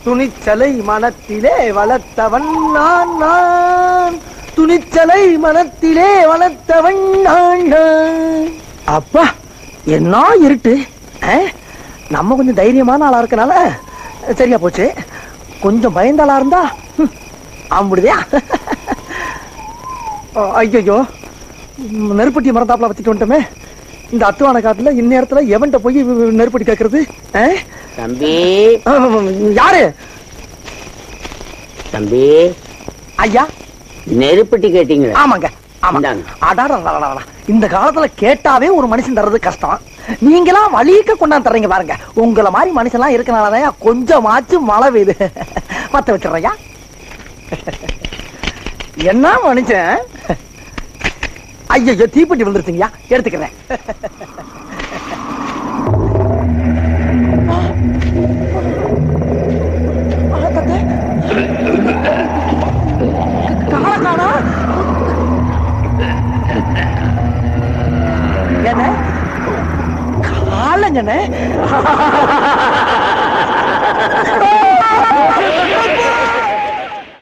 துணிச்சலை மனத்திலே வளர்த்தவன் நான் நான் துணிச்சலை மனத்திலே வளர்த்தவன் நான் நான் அப்பா என்ன இருட்டு ஆ? நம்ம கொஞ்சம் தைரியமான ஆளா இருக்கனால சரியா போச்சு கொஞ்சம் பயந்த ஆளா இருந்தா ஹம், ஆம்பிடுதியா ஐயோ நெருப்பட்டி மரத்தாப்புல வச்சுட்டு வந்துட்டோமே இந்த அத்துவான காட்டுல இந்நேரத்துல எவன்கிட்ட போய் நெருப்பட்டி கேக்குறது ஆ? தம்பி ஆம், யாரு தம்பி ஐயா நெருப்பட்டி கேட்டீங்களா ஆமாங்க ஆமா இந்தாங்க. அடாடா இந்த காலத்துல கேட்டாவே ஒரு மனுஷன் தர்றது கஷ்டம் நீங்களாம் வழிக்க கொண்டாந்து தர்றீங்க பாருங்க உங்கள மாதிரி மனுஷன்லாம் இருக்கனாலதான் கொஞ்சமாச்சும் மழை பெய்யுது பத்த வச்சிடுறையா என்ன மனுஷன் ஐயோ தீப்பெட்டி விழுந்துருச்சுங்கய்யா எடுத்துக்கிறேன் ஆ, தத்தை. காலை காணா என்ன காலங்கண்ணே